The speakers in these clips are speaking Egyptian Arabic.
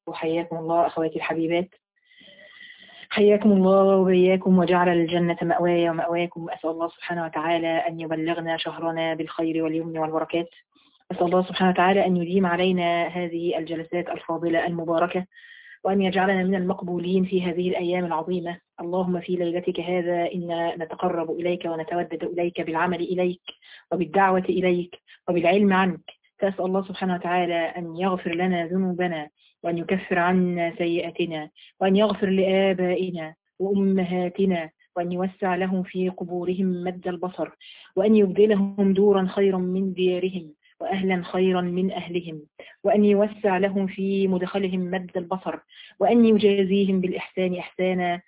وحياكم الله أخواتي الحبيبات حياكم الله وبياكم وجعل الجنة مأواي ومأواكم وأسأل الله سبحانه وتعالى أن يبلغنا شهرنا بالخير واليمن والبركات أسأل الله سبحانه وتعالى أن يديم علينا هذه الجلسات الفاضلة المباركة وأن يجعلنا من المقبولين في هذه الأيام العظيمة اللهم في ليلتك هذا إنا نتقرب إليك ونتودد إليك بالعمل إليك وبالدعوة إليك وبالعلم عنك فأسأل الله سبحانه وتعالى أن يغفر لنا ذنوبنا وأن يكفر عنا سيئاتنا وأن يغفر لآبائنا وأمهاتنا وأن يوسع لهم في قبورهم مد البصر وأن يبدلهم دورا خيرا من ديارهم وأهلا خيرا من أهلهم وأن يوسع لهم في مدخلهم مد البصر وأن يجازيهم بالإحسان إحسانا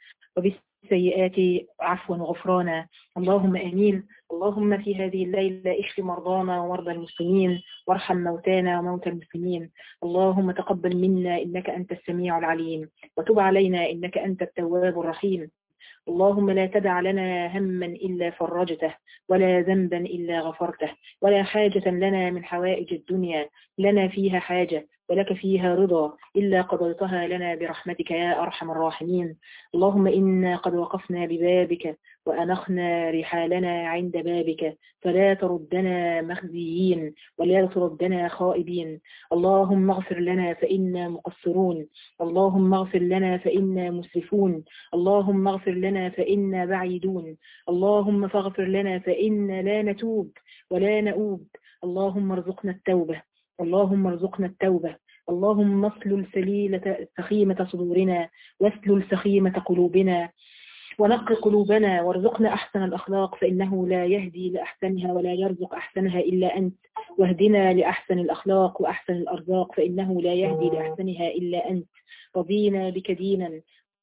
وبالسيئات عفوا وغفرانا اللهم آمين اللهم في هذه الليلة اشف مرضانا ومرضى المسلمين وارحم موتانا وموتى المسلمين اللهم تقبل منا إنك أنت السميع العليم وتب علينا إنك أنت التواب الرحيم اللهم لا تدع لنا هما إلا فرجته ولا ذنبا إلا غفرته ولا حاجة لنا من حوائج الدنيا لنا فيها حاجة ولك فيها رضا إلا قضيتها لنا برحمتك يا أرحم الراحمين اللهم إنا قد وقفنا ببابك وأنخنا رحالنا عند بابك فلا تردنا مخزيين ولا تردنا خائبين اللهم اغفر لنا فإنا مقصرون اللهم اغفر لنا فإنا مسرفون اللهم اغفر لنا فإنا بعيدون اللهم فاغفر لنا فإنا لا نتوب ولا نؤوب اللهم ارزقنا التوبة اللهم ارزقنا التوبة اللهم اسلل سليلة سخيمة صدورنا واسلل سخيمة قلوبنا ونق قلوبنا وارزقنا أحسن الأخلاق فإنه لا يهدي لأحسنها ولا يرزق أحسنها إلا أنت واهدنا لأحسن الأخلاق وأحسن الأرزاق فإنه لا يهدي لأحسنها إلا أنت رضينا بك دينا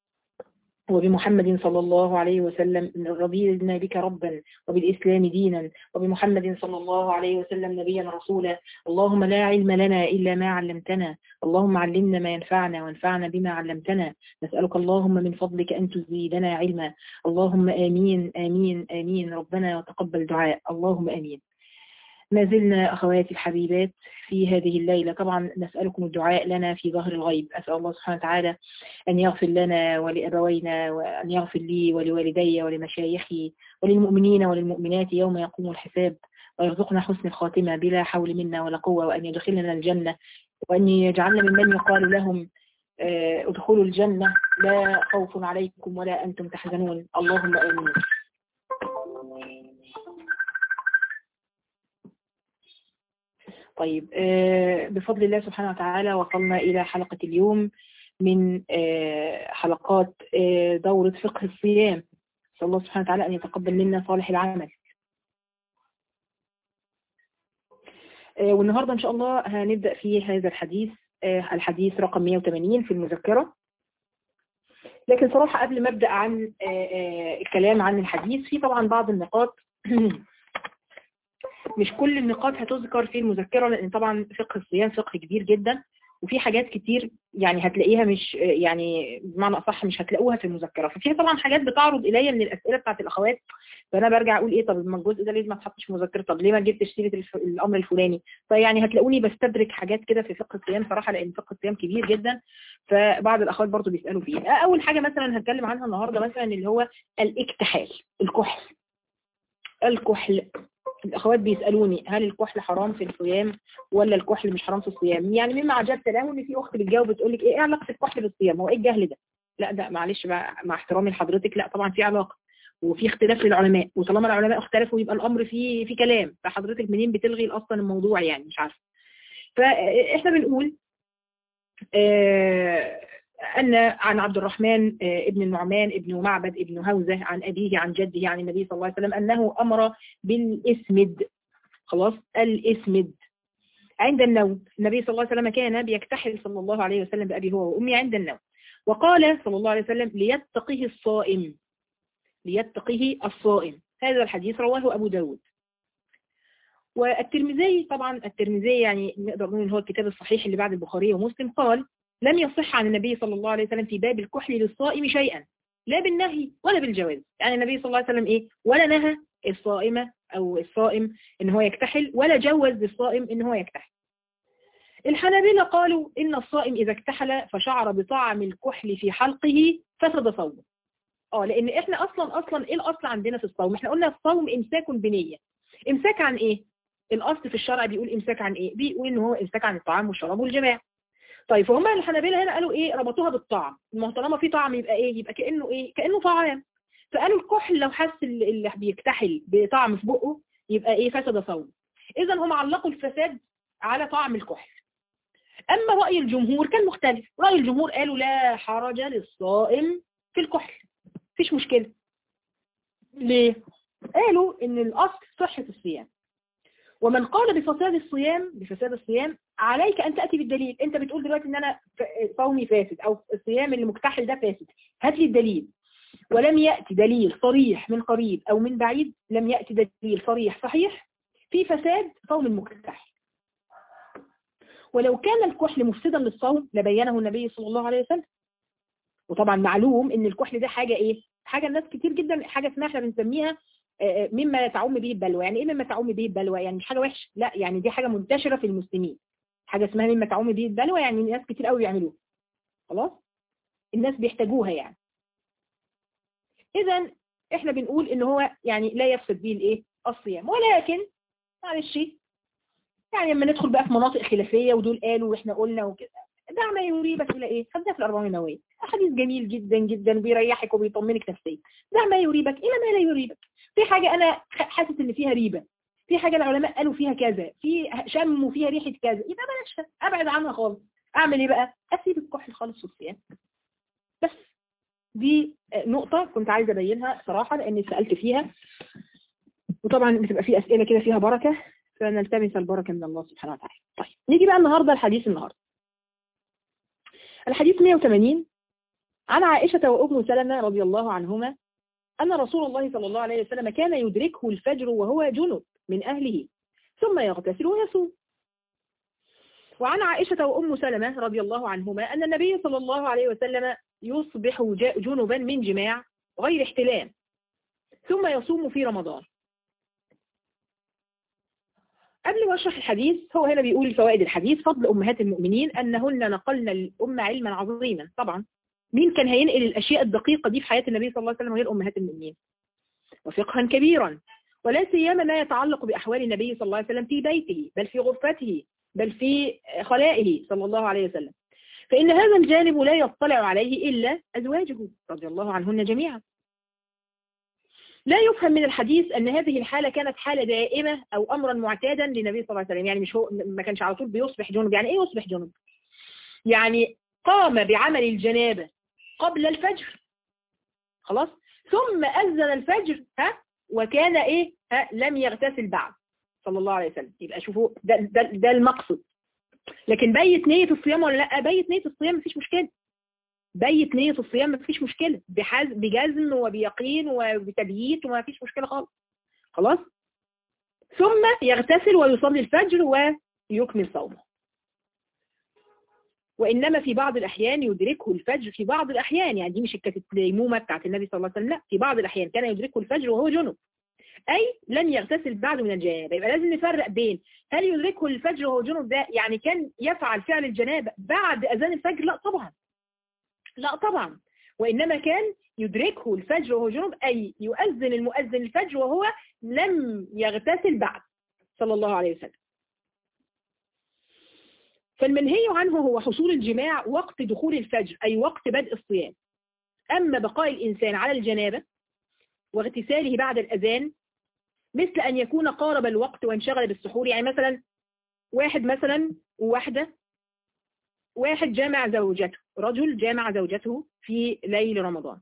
وبمحمد صلى الله عليه وسلم رضينا بك ربا وبالإسلام دينا وبمحمد صلى الله عليه وسلم نبيا رسولا اللهم لا علم لنا إلا ما علمتنا اللهم علمنا ما ينفعنا وانفعنا بما علمتنا نسألك اللهم من فضلك أن تزيدنا علما اللهم آمين آمين آمين ربنا وتقبل دعاء اللهم آمين ما زلنا أخواتي الحبيبات في هذه الليلة طبعا نسألكم الدعاء لنا في ظهر الغيب أسأل الله سبحانه وتعالى أن يغفر لنا ولأبوينا وأن يغفر لي ولوالدي ولمشايخي وللمؤمنين وللمؤمنات يوم يقوم الحساب ويرزقنا حسن الخاتمة بلا حول منا ولا قوة وأن يدخلنا الجنة وأن يجعلنا ممن يقال لهم ادخلوا الجنة لا خوف عليكم ولا أنتم تحزنون اللهم آمين طيب بفضل الله سبحانه وتعالى وصلنا إلى حلقة اليوم من حلقات دورة فقه الصيام نسأل الله سبحانه وتعالى أن يتقبل منا صالح العمل والنهاردة إن شاء الله هنبدأ في هذا الحديث الحديث رقم 180 في المذكرة لكن صراحة قبل ما أبدأ عن الكلام عن الحديث في طبعا بعض النقاط مش كل النقاط هتذكر في المذكرة لأن طبعا فقه الصيام فقه كبير جدا وفي حاجات كتير يعني هتلاقيها مش يعني بمعنى أصح مش هتلاقوها في المذكرة ففي طبعا حاجات بتعرض إليا من الأسئلة بتاعت الأخوات فأنا برجع أقول إيه طب ما الجزء ده ليه ما اتحطش في مذكرة طب ليه ما جبتش سيرة الأمر الفلاني فيعني هتلاقوني بستدرك حاجات كده في فقه الصيام صراحة لأن فقه الصيام كبير جدا فبعض الأخوات برضو بيسألوا فيه أول حاجة مثلا هتكلم عنها النهاردة مثلا اللي هو الاكتحال الكحل الكحل الأخوات بيسألوني هل الكحل حرام في الصيام ولا الكحل مش حرام في الصيام يعني مما عجبت له ان في أخت بتجاوب بتقول لك ايه علاقة الكحل بالصيام هو ايه الجهل ده لا ده معلش مع احترامي لحضرتك لا طبعا في علاقة وفي اختلاف للعلماء وطالما العلماء اختلفوا يبقى الأمر فيه في كلام فحضرتك منين بتلغي أصلا الموضوع يعني مش عارفه فاحنا بنقول آه أن عن عبد الرحمن ابن النعمان ابن معبد ابن هوزة عن أبيه عن جده عن النبي صلى الله عليه وسلم أنه أمر بالإسمد خلاص الإسمد عند النوم النبي صلى الله عليه وسلم كان بيكتحل صلى الله عليه وسلم بأبي هو وأمي عند النوم وقال صلى الله عليه وسلم ليتقه الصائم ليتقه الصائم هذا الحديث رواه أبو داود والترمذي طبعا الترمذي يعني نقدر نقول هو الكتاب الصحيح اللي بعد البخاري ومسلم قال لم يصح عن النبي صلى الله عليه وسلم في باب الكحل للصائم شيئا لا بالنهي ولا بالجواز يعني النبي صلى الله عليه وسلم ايه ولا نهى الصائمة او الصائم ان هو يكتحل ولا جوز للصائم ان هو يكتحل الحنابلة قالوا إن الصائم إذا اكتحل فشعر بطعم الكحل في حلقه فسد صومه اه لأن إحنا أصلا أصلا إيه الأصل عندنا في الصوم إحنا قلنا الصوم إمساك بنية إمساك عن إيه الأصل في الشرع بيقول إمساك عن إيه بيقول إن هو إمساك عن الطعام والشراب والجماع طيب فهم الحنابلة هنا قالوا إيه ربطوها بالطعم ما هو طالما في طعم يبقى إيه يبقى كأنه إيه كأنه طعام فقالوا الكحل لو حس اللي بيكتحل بطعم في بقه يبقى إيه فسد صوم إذا هم علقوا الفساد على طعم الكحل أما رأي الجمهور كان مختلف رأي الجمهور قالوا لا حرج للصائم في الكحل مفيش مشكلة ليه؟ قالوا إن الأصل صحة الصيام ومن قال بفساد الصيام بفساد الصيام عليك أن تأتي بالدليل أنت بتقول دلوقتي إن أنا صومي فاسد أو الصيام اللي مكتحل ده فاسد هات لي الدليل ولم يأتي دليل صريح من قريب أو من بعيد لم يأتي دليل صريح صحيح في فساد صوم المكتحل ولو كان الكحل مفسدا للصوم لبينه النبي صلى الله عليه وسلم وطبعا معلوم ان الكحل ده حاجة ايه حاجة الناس كتير جدا حاجة اسمها احنا بنسميها مما تعم به البلوى يعني ايه مما تعم به البلوى يعني مش حاجة وحشة لا يعني دي حاجة منتشرة في المسلمين حاجة اسمها مما تعم به البلوى يعني ناس كتير قوي بيعملوها خلاص الناس بيحتاجوها يعني اذا احنا بنقول ان هو يعني لا يفسد به الايه الصيام ولكن معلش يعني لما ندخل بقى في مناطق خلافية ودول قالوا واحنا قلنا وكده دع ما يريبك الى ايه خدها في الاربعين النووية حديث جميل جدا جدا بيريحك وبيطمنك نفسيا دع ما يريبك الى ما لا يريبك في حاجة انا حاسس ان فيها ريبة في حاجة العلماء قالوا فيها كذا في شم وفيها ريحة كذا يبقى بلاش ابعد عنها خالص اعمل ايه بقى اسيب الكحل خالص والصيام بس دي نقطة كنت عايزة ابينها صراحة لاني سألت فيها وطبعا بتبقى في اسئلة كده فيها بركة فنلتمس البركة من الله سبحانه وتعالى طيب نيجي بقى النهاردة الحديث النهاردة الحديث 180 عن عائشة وأم سلمة رضي الله عنهما أن رسول الله صلى الله عليه وسلم كان يدركه الفجر وهو جنب من أهله ثم يغتسل ويصوم وعن عائشة وأم سلمة رضي الله عنهما أن النبي صلى الله عليه وسلم يصبح جنبا من جماع غير احتلام ثم يصوم في رمضان قبل ما اشرح الحديث هو هنا بيقول فوائد الحديث فضل أمهات المؤمنين أنهن نقلن الأمة علما عظيما طبعا مين كان هينقل الأشياء الدقيقة دي في حياة النبي صلى الله عليه وسلم غير أمهات المؤمنين وفقها كبيرا ولا سيما ما يتعلق بأحوال النبي صلى الله عليه وسلم في بيته بل في غرفته بل في خلائه صلى الله عليه وسلم فإن هذا الجانب لا يطلع عليه إلا أزواجه رضي الله عنهن جميعا لا يفهم من الحديث أن هذه الحالة كانت حالة دائمة أو أمرا معتادا للنبي صلى الله عليه وسلم يعني مش هو ما كانش على طول بيصبح جنب يعني إيه يصبح جنب يعني قام بعمل الجنابة قبل الفجر خلاص ثم أذن الفجر ها وكان إيه ها لم يغتسل بعد صلى الله عليه وسلم يبقى شوفوا ده, ده, ده المقصد لكن بيت نية الصيام ولا لا بيت نية الصيام مفيش مشكلة بيت نية الصيام مفيش مشكلة بحز بجزم وبيقين وبتبييت وما فيش مشكلة خالص خلاص ثم يغتسل ويصلي الفجر ويكمل صومه وإنما في بعض الأحيان يدركه الفجر في بعض الأحيان يعني دي مش كانت الديمومة بتاعت النبي صلى الله عليه وسلم لا في بعض الأحيان كان يدركه الفجر وهو جنب أي لم يغتسل بعد من الجنابة يبقى لازم نفرق بين هل يدركه الفجر وهو جنب ده يعني كان يفعل فعل الجنابة بعد أذان الفجر لا طبعا لا طبعا وإنما كان يدركه الفجر وهو جنب أي يؤذن المؤذن الفجر وهو لم يغتسل بعد صلى الله عليه وسلم فالمنهي عنه هو حصول الجماع وقت دخول الفجر أي وقت بدء الصيام أما بقاء الإنسان على الجنابة واغتساله بعد الأذان مثل أن يكون قارب الوقت وانشغل بالسحور يعني مثلا واحد مثلا وواحدة واحد جامع زوجته رجل جامع زوجته في ليل رمضان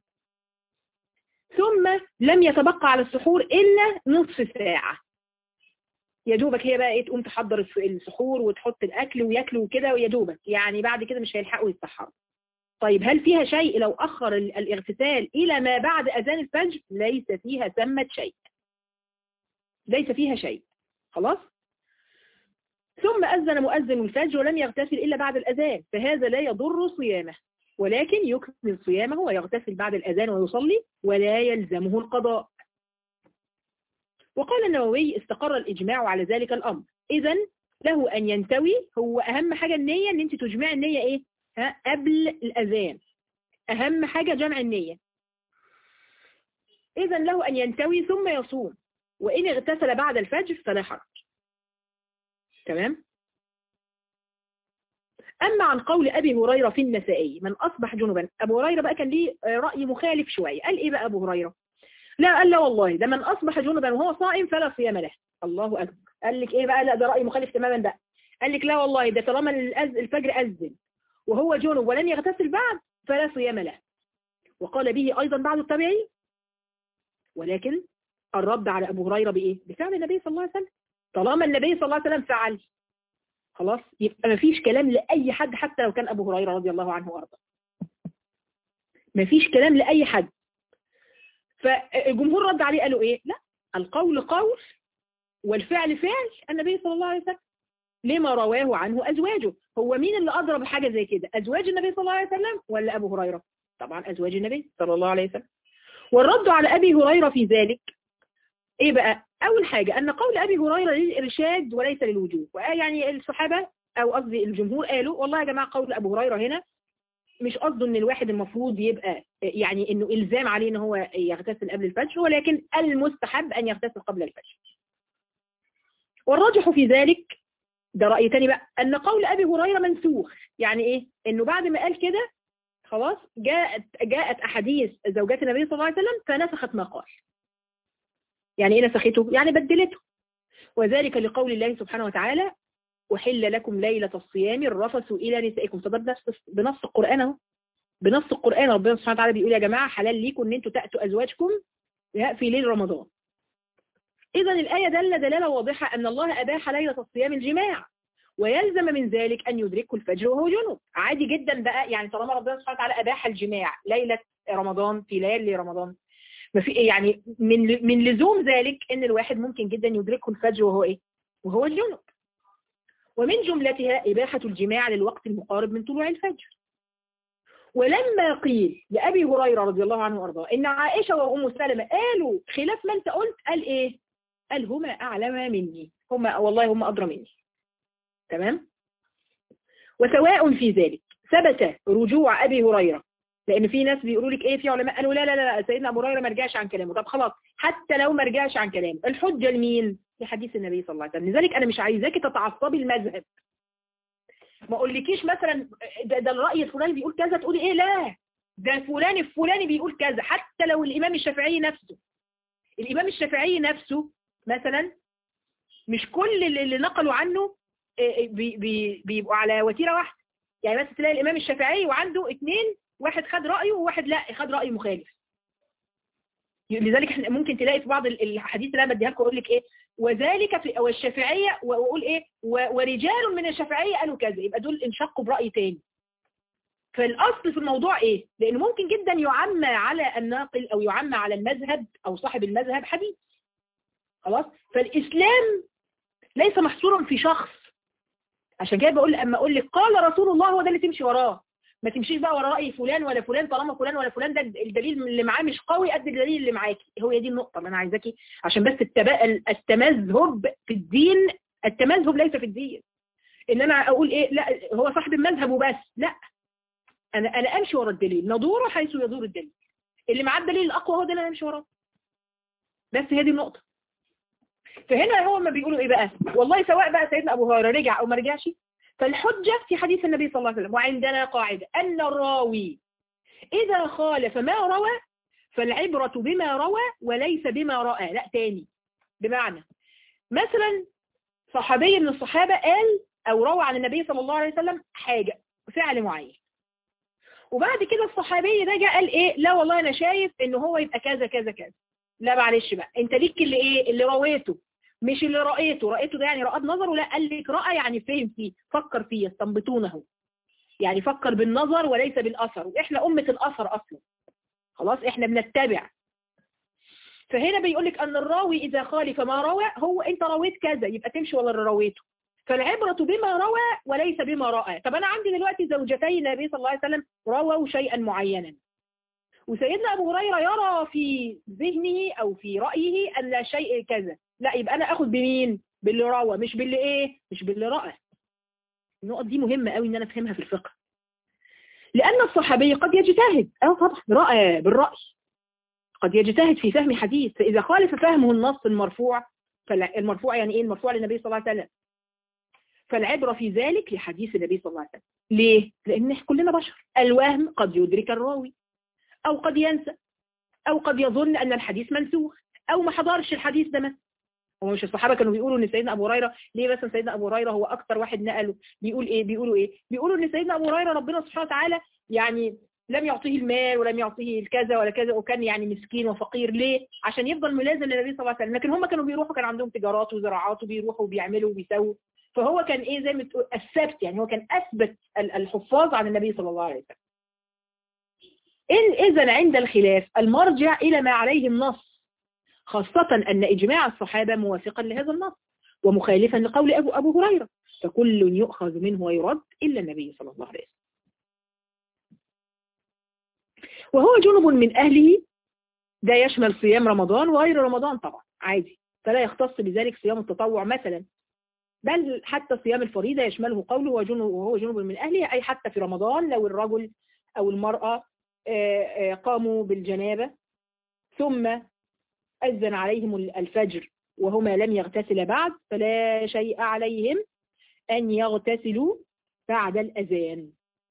ثم لم يتبقى على السحور إلا نصف ساعة يا دوبك هي بقى ايه تقوم تحضر السحور وتحط الأكل وياكلوا وكده ويا دوبك يعني بعد كده مش هيلحقوا يتسحروا طيب هل فيها شيء لو أخر الاغتسال إلى ما بعد أذان الفجر ليس فيها ثمة شيء ليس فيها شيء خلاص ثم أذن مؤذن الفجر ولم يغتسل إلا بعد الأذان فهذا لا يضر صيامه ولكن يكمل صيامه ويغتسل بعد الأذان ويصلي ولا يلزمه القضاء وقال النووي استقر الإجماع على ذلك الأمر إذا له ان ينتوي هو اهم حاجة النية ان انت تجمعي النية ايه ها قبل الاذان اهم حاجة جمع النية اذا له ان ينتوي ثم يصوم وان اغتسل بعد الفجر فلا حرج تمام أما عن قول أبي هريرة في النسائي من أصبح جنبا أبو هريرة بقى كان ليه رأي مخالف شوية قال إيه بقى أبو هريرة لا قال لا والله ده من أصبح جنبا وهو صائم فلا صيام له الله أكبر قال لك إيه بقى لا ده رأي مخالف تماما بقى قال لك لا والله ده طالما الفجر أذن وهو جنب ولم يغتسل بعد فلا صيام له وقال به أيضا بعض التابعين ولكن الرد على أبو هريرة بإيه بفعل النبي صلى الله عليه وسلم طالما النبي صلى الله عليه وسلم فعل خلاص يبقى ما فيش كلام لأي حد حتى لو كان أبو هريرة رضي الله عنه وأرضاه ما فيش كلام لأي حد فالجمهور رد عليه قالوا إيه لا القول قول والفعل فعل النبي صلى الله عليه وسلم لما رواه عنه أزواجه هو مين اللي أضرب بحاجة زي كده أزواج النبي صلى الله عليه وسلم ولا أبو هريرة طبعا أزواج النبي صلى الله عليه وسلم والرد على أبي هريرة في ذلك إيه بقى أول حاجة أن قول أبي هريرة للإرشاد وليس للوجوب يعني الصحابة أو قصدي الجمهور قالوا والله يا جماعة قول أبو هريرة هنا مش قصده ان الواحد المفروض يبقى يعني انه الزام عليه ان هو يغتسل قبل الفجر ولكن المستحب ان يغتسل قبل الفجر والراجح في ذلك ده رأي تاني بقى ان قول ابي هريرة منسوخ يعني ايه انه بعد ما قال كده خلاص جاءت جاءت احاديث زوجات النبي صلى الله عليه وسلم فنسخت ما قال يعني ايه نسخته يعني بدلته وذلك لقول الله سبحانه وتعالى أحل لكم ليلة الصيام الرفث إلى نسائكم فده بنفس بنص القرآن اهو بنص القرآن ربنا سبحانه وتعالى بيقول يا جماعة حلال ليكم ان انتوا تأتوا أزواجكم في ليل رمضان إذا الآية دل دلالة واضحة أن الله أباح ليلة الصيام الجماع ويلزم من ذلك أن يدركه الفجر وهو جنوب عادي جدا بقى يعني طالما ربنا سبحانه وتعالى أباح الجماع ليلة رمضان في ليالي رمضان ما في يعني من من لزوم ذلك ان الواحد ممكن جدا يدركه الفجر وهو ايه وهو الجنوب ومن جملتها إباحة الجماع للوقت المقارب من طلوع الفجر ولما قيل لأبي هريرة رضي الله عنه وأرضاه إن عائشة وأم سلمة قالوا خلاف ما أنت قلت قال إيه قال هما أعلم مني هما والله هما أدرى مني تمام وسواء في ذلك ثبت رجوع أبي هريرة لأن في ناس بيقولوا لك إيه في علماء قالوا لا لا لا سيدنا أبو هريرة ما رجعش عن كلامه طب خلاص حتى لو ما رجعش عن كلامه الحجة لمين لحديث النبي صلى الله عليه وسلم لذلك أنا مش عايزاكي تتعصبي المذهب ما اقولكيش مثلا ده, ده الرأي الفلاني بيقول كذا تقولي ايه لا ده فلان الفلاني بيقول كذا حتى لو الإمام الشافعي نفسه الإمام الشافعي نفسه مثلا مش كل اللي نقلوا عنه بي بي بيبقوا على وتيرة واحدة يعني مثلا تلاقي الإمام الشافعي وعنده اثنين واحد خد رأيه وواحد لا خد رأي مخالف لذلك احنا ممكن تلاقي في بعض الحديث اللي انا بديها لكم اقول لك ايه وذلك في والشافعيه واقول ايه ورجال من الشافعيه قالوا كذا يبقى دول انشقوا براي تاني فالاصل في الموضوع ايه لان ممكن جدا يعمى على الناقل او يعمى على المذهب او صاحب المذهب حديث خلاص فالاسلام ليس محصورا في شخص عشان كده بقول اما اقول لك قال رسول الله هو ده اللي تمشي وراه ما تمشيش بقى ورا رأي فلان ولا فلان طالما فلان ولا فلان ده الدليل اللي معاه مش قوي قد الدليل اللي معاكي هو دي النقطة اللي أنا عايزاكي عشان بس التمذهب في الدين التمذهب ليس في الدين إن أنا أقول إيه لا هو صاحب المذهب وبس لا أنا أنا أمشي ورا الدليل ندور حيث يدور الدليل اللي معاه الدليل الأقوى هو ده اللي أنا أمشي وراه بس هي دي النقطة فهنا هو ما بيقولوا إيه بقى والله سواء بقى سيدنا أبو هريرة رجع أو ما رجعش فالحجة في حديث النبي صلى الله عليه وسلم وعندنا قاعدة أن الراوي إذا خالف ما روى فالعبرة بما روى وليس بما رأى لا تاني بمعنى مثلا صحابي من الصحابة قال أو روى عن النبي صلى الله عليه وسلم حاجة فعل معين وبعد كده الصحابي ده جاء قال ايه لا والله انا شايف ان هو يبقى كذا كذا كذا لا معلش بقى انت ليك اللي ايه اللي رويته مش اللي رأيته رأيته ده يعني رأى نظره لا قال لك رأى يعني فهم فيه فكر فيه يستنبطونه يعني فكر بالنظر وليس بالأثر وإحنا أمة الأثر أصلا خلاص إحنا بنتبع فهنا بيقول لك أن الراوي إذا خالف ما روى هو أنت رويت كذا يبقى تمشي ولا اللي رويته فالعبرة بما روى وليس بما رأى طب أنا عندي دلوقتي زوجتي النبي صلى الله عليه وسلم رووا شيئا معينا وسيدنا أبو هريرة يرى في ذهنه أو في رأيه أن شيء كذا لا يبقى أنا أخذ بمين باللي روى مش باللي ايه مش باللي رأى النقط دي مهمة قوي ان انا افهمها في الفقه لان الصحابي قد يجتهد اه طبعا رأى بالرأي قد يجتهد في فهم حديث فاذا خالف فهمه النص المرفوع فالمرفوع يعني ايه المرفوع للنبي صلى الله عليه وسلم فالعبرة في ذلك لحديث النبي صلى الله عليه وسلم ليه؟ لأن كلنا بشر الوهم قد يدرك الراوي أو قد ينسى أو قد يظن أن الحديث منسوخ أو ما حضرش الحديث ده مثلا هو مش الصحابة كانوا بيقولوا ان سيدنا ابو هريره ليه مثلا سيدنا ابو هريره هو اكتر واحد نقله بيقول ايه بيقولوا ايه بيقولوا ان سيدنا ابو هريره ربنا سبحانه وتعالى يعني لم يعطيه المال ولم يعطيه الكذا ولا كذا وكان يعني مسكين وفقير ليه عشان يفضل ملازم للنبي صلى الله عليه وسلم لكن هم كانوا بيروحوا كان عندهم تجارات وزراعات وبيروحوا وبيعملوا وبيسووا فهو كان ايه زي ما تقول الثبت يعني هو كان اثبت الحفاظ عن النبي صلى الله عليه وسلم إذا عند الخلاف المرجع إلى ما عليه النص خاصة أن إجماع الصحابة موافقا لهذا النص ومخالفا لقول أبو, أبو هريرة فكل يؤخذ منه ويرد إلا النبي صلى الله عليه وسلم وهو جنب من أهله ده يشمل صيام رمضان وغير رمضان طبعا عادي فلا يختص بذلك صيام التطوع مثلا بل حتى صيام الفريضة يشمله قوله وهو جنب من أهله أي حتى في رمضان لو الرجل أو المرأة قاموا بالجنابة ثم أذن عليهم الفجر وهما لم يغتسل بعد فلا شيء عليهم أن يغتسلوا بعد الأذان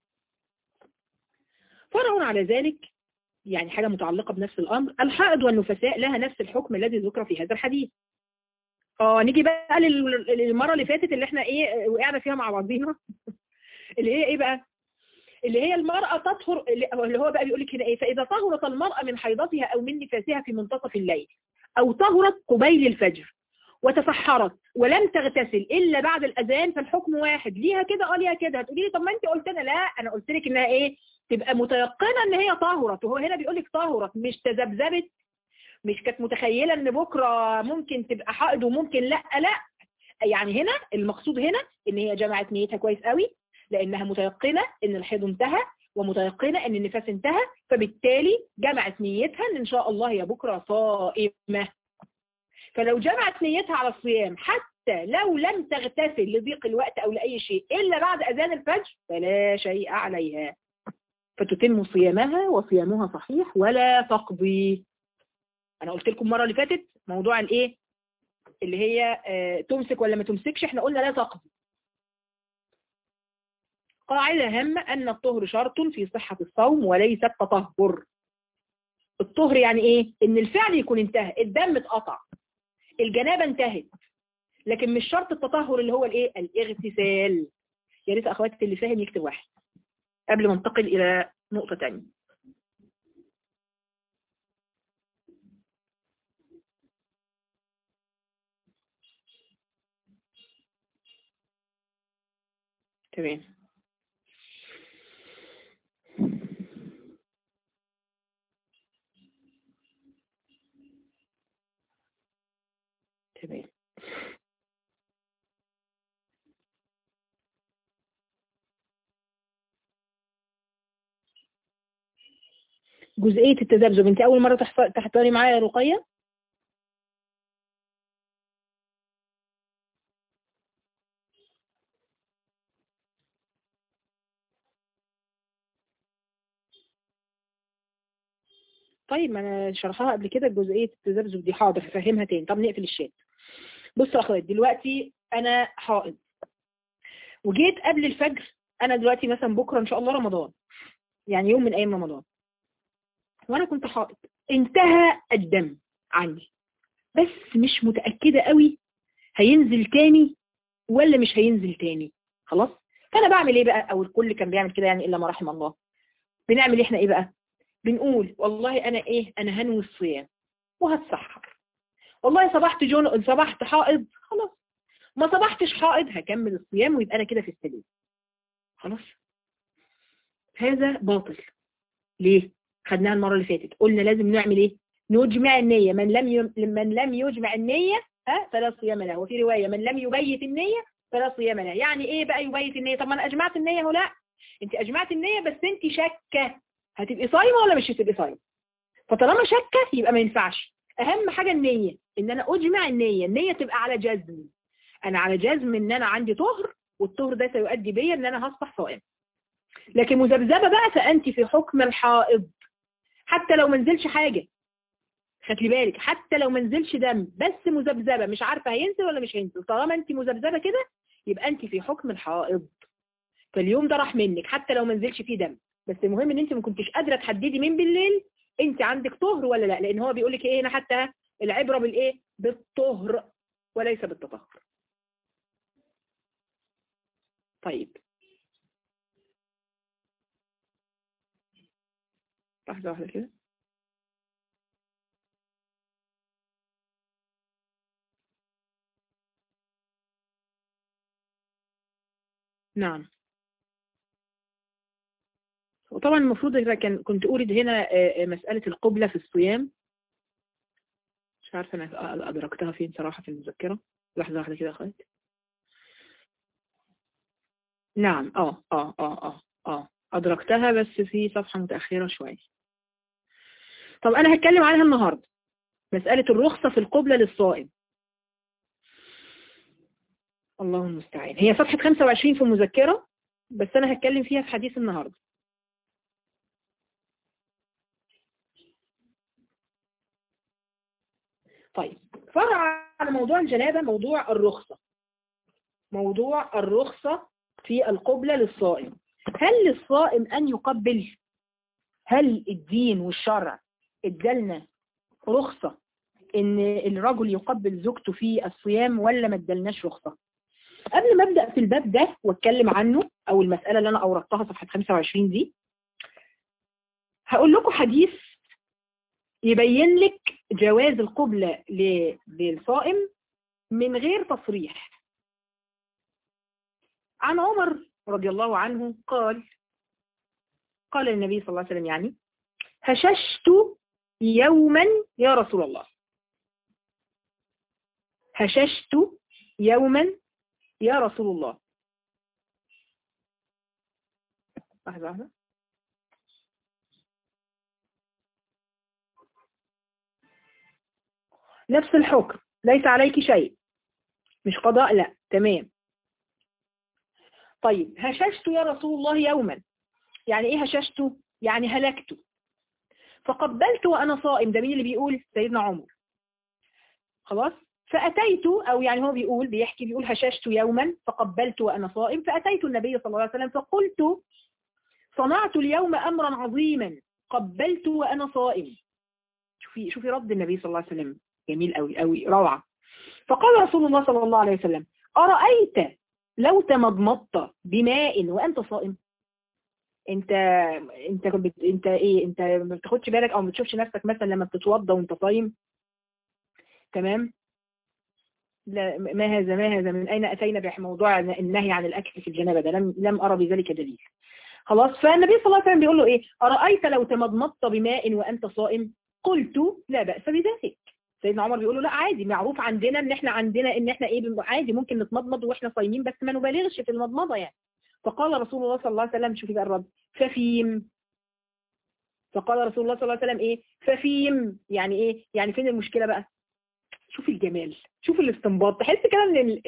فرع على ذلك يعني حاجة متعلقة بنفس الأمر الحائض والنفساء لها نفس الحكم الذي ذكر في هذا الحديث اه نيجي بقى للمرة اللي فاتت اللي احنا ايه وقعنا فيها مع بعضينا اللي هي ايه بقى اللي هي المرأة تطهر اللي هو بقى بيقول لك هنا ايه فإذا طهرت المرأة من حيضتها أو من نفاسها في منتصف الليل أو طهرت قبيل الفجر وتسحرت ولم تغتسل إلا بعد الأذان فالحكم واحد ليها كده اه ليها كده هتقولي لي طب ما انت قلت لنا لا أنا قلت لك إنها ايه تبقى متيقنة إن هي طهرت وهو هنا بيقول لك طهرت مش تذبذبت مش كانت متخيلة إن بكرة ممكن تبقى حائض وممكن لا لا يعني هنا المقصود هنا إن هي جمعت نيتها كويس قوي لأنها متيقنة إن الحيض انتهى ومتيقنة إن النفاس انتهى فبالتالي جمعت نيتها إن إن شاء الله هي بكرة صائمة فلو جمعت نيتها على الصيام حتى لو لم تغتسل لضيق الوقت أو لأي شيء إلا بعد أذان الفجر فلا شيء عليها فتتم صيامها وصيامها صحيح ولا تقضي أنا قلت لكم المرة اللي فاتت موضوع الإيه اللي هي اه تمسك ولا ما تمسكش احنا قلنا لا تقضي قاعدة هامة أن الطهر شرط في صحة الصوم وليس التطهر الطهر يعني إيه؟ إن الفعل يكون انتهى الدم اتقطع الجنابة انتهت لكن مش شرط التطهر اللي هو الإيه؟ الاغتسال يا ريت أخواتي اللي فاهم يكتب واحد قبل ما انتقل إلى نقطة تانية تمام تمام جزئية التذبذب انت اول مرة تحضري معايا يا رقية طيب ما انا شرحها قبل كده جزئية التذبذب دي حاضر هفهمها تاني طب نقفل الشات بصوا يا اخوات دلوقتي انا حائض وجيت قبل الفجر انا دلوقتي مثلا بكرة ان شاء الله رمضان يعني يوم من ايام رمضان وانا كنت حائض انتهى الدم عندي بس مش متأكدة قوي هينزل تاني ولا مش هينزل تاني خلاص فانا بعمل ايه بقى او الكل كان بيعمل كده يعني الا ما رحم الله بنعمل احنا ايه بقى بنقول والله انا ايه انا هنوي الصيام وهتسحر والله صبحت جون صبحت حائض خلاص ما صبحتش حائض هكمل الصيام ويبقى انا كده في السليم خلاص هذا باطل ليه خدناها المرة اللي فاتت قلنا لازم نعمل ايه نجمع النية من لم ي... من لم يجمع النية ها فلا صيام له وفي رواية من لم يبيت النية فلا صيام له يعني ايه بقى يبيت النية طب ما انا اجمعت النية اهو لا انت اجمعت النية بس انت شاكه هتبقي صايمة ولا مش هتبقي صايمة فطالما شاكه يبقى ما ينفعش اهم حاجة النية ان انا اجمع النية النية تبقى على جزم انا على جزم ان انا عندي طهر والطهر ده سيؤدي بيا ان انا هصبح صائم لكن مذبذبه بقى فانت في حكم الحائض حتى لو ما نزلش حاجه خدي بالك حتى لو ما نزلش دم بس مذبذبه مش عارفه هينزل ولا مش هينزل طالما انت مذبذبه كده يبقى انت في حكم الحائض فاليوم ده راح منك حتى لو ما نزلش فيه دم بس المهم ان انت ما كنتش قادره تحددي من بالليل انت عندك طهر ولا لا لان هو بيقول لك ايه هنا حتى العبره بالايه بالطهر وليس بالتطهر طيب لحظه واحده كده نعم وطبعا المفروض إذا كان كنت أريد هنا مسألة القبلة في الصيام مش عارفة أنا أدركتها فين صراحة في المذكرة لحظة واحدة كده خالد نعم اه اه اه اه اه أدركتها بس في صفحة متأخرة شوية طب أنا هتكلم عنها النهاردة مسألة الرخصة في القبلة للصائم الله المستعان هي صفحة 25 في المذكرة بس أنا هتكلم فيها في حديث النهاردة طيب فرع على موضوع الجنابة موضوع الرخصة موضوع الرخصة في القبلة للصائم هل للصائم أن يقبل هل الدين والشرع ادالنا رخصة ان الرجل يقبل زوجته في الصيام ولا ما ادالناش رخصة قبل ما ابدا في الباب ده واتكلم عنه او المسألة اللي انا اوردتها صفحة 25 دي هقول لكم حديث يبين لك جواز القبلة للصائم من غير تصريح عن عمر رضي الله عنه قال قال النبي صلى الله عليه وسلم يعني هششت يوما يا رسول الله هششت يوما يا رسول الله لحظة واحدة نفس الحكم ليس عليك شيء مش قضاء لا تمام طيب هششت يا رسول الله يوما يعني ايه هششت يعني هلكت فقبلت وانا صائم ده مين اللي بيقول سيدنا عمر خلاص فأتيت أو يعني هو بيقول بيحكي بيقول هششت يوما فقبلت وأنا صائم فأتيت النبي صلى الله عليه وسلم فقلت صنعت اليوم أمرا عظيما قبلت وأنا صائم شوفي شوفي رد النبي صلى الله عليه وسلم جميل قوي قوي روعة فقال رسول الله صلى الله عليه وسلم أرأيت لو تمضمضت بماء وأنت صائم انت انت بت... انت ايه انت ما بتاخدش بالك او ما بتشوفش نفسك مثلا لما بتتوضى وانت صايم تمام لا ما هذا ما هذا من اين اتينا بموضوع النهي عن الاكل في الجنابه ده لم لم ارى بذلك دليل خلاص فالنبي صلى الله عليه وسلم بيقول له ايه ارايت لو تمضمضت بماء وانت صائم قلت لا باس بذلك سيدنا عمر بيقول له لا عادي معروف عندنا ان احنا عندنا ان احنا ايه عادي ممكن نتمضمض واحنا صايمين بس ما نبالغش في المضمضه يعني فقال رسول الله صلى الله عليه وسلم شوفي بقى الرد ففيم فقال رسول الله صلى الله عليه وسلم ايه ففيم يعني ايه يعني فين المشكله بقى شوفي الجمال شوفي الاستنباط تحس كده ان ال...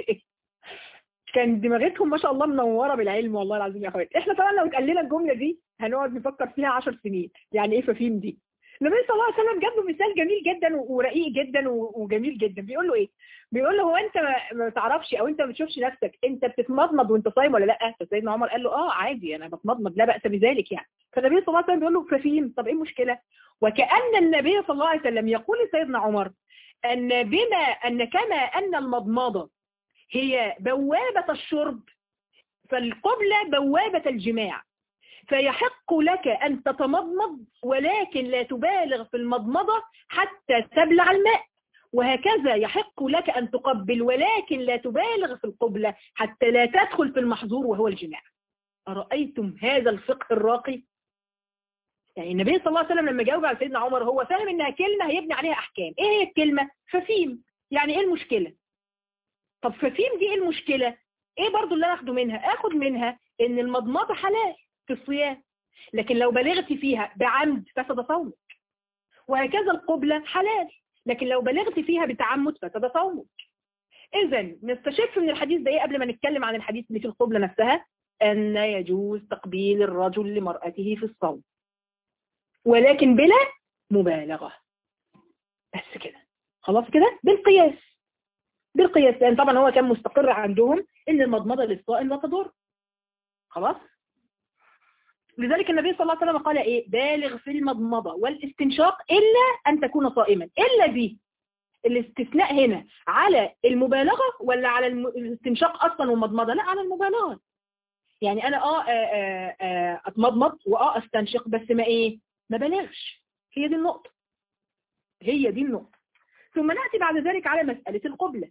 كان دماغتهم ما شاء الله منوره بالعلم والله العظيم يا اخوات احنا طبعا لو اتقال لنا الجمله دي هنقعد نفكر فيها 10 سنين يعني ايه ففيم دي النبي صلى الله عليه وسلم جاب له مثال جميل جدا ورقيق جدا وجميل جدا بيقول له ايه بيقول له هو انت ما تعرفش او انت ما بتشوفش نفسك انت بتتمضمض وانت صايم ولا لا فسيدنا عمر قال له اه عادي انا بتمضمض لا باس بذلك يعني فالنبي صلى الله عليه وسلم بيقول له ففيم طب ايه المشكله وكأن النبي صلى الله عليه وسلم يقول لسيدنا عمر ان بما ان كما ان المضمضه هي بوابه الشرب فالقبلة بوابة الجماع فيحق لك أن تتمضمض ولكن لا تبالغ في المضمضة حتى تبلع الماء وهكذا يحق لك أن تقبل ولكن لا تبالغ في القبلة حتى لا تدخل في المحظور وهو الجماع أرأيتم هذا الفقه الراقي يعني النبي صلى الله عليه وسلم لما جاوب على سيدنا عمر هو فاهم انها كلمة هيبني عليها احكام ايه هي الكلمة ففيم يعني ايه المشكلة طب ففيم دي ايه المشكلة ايه برضو اللي انا اخده منها اخد منها ان المضمضة حلال في الصيام لكن لو بلغت فيها بعمد فسد صومك وهكذا القبلة حلال لكن لو بلغت فيها بتعمد فسد صومك اذا نستشف من الحديث ده ايه قبل ما نتكلم عن الحديث اللي في القبلة نفسها ان يجوز تقبيل الرجل لمرأته في الصوم ولكن بلا مبالغة بس كده خلاص كده بالقياس بالقياس لان طبعا هو كان مستقر عندهم ان المضمضة للصائم لا تضر خلاص لذلك النبي صلى الله عليه وسلم قال ايه بالغ في المضمضة والاستنشاق الا ان تكون صائما الا دي الاستثناء هنا على المبالغة ولا على الاستنشاق اصلا والمضمضة لا على المبالغة يعني انا اه, آه, آه اتمضمض واه استنشق بس ما ايه ما بلاغش هي دي النقطة هي دي النقطة ثم نأتي بعد ذلك على مسألة القبلة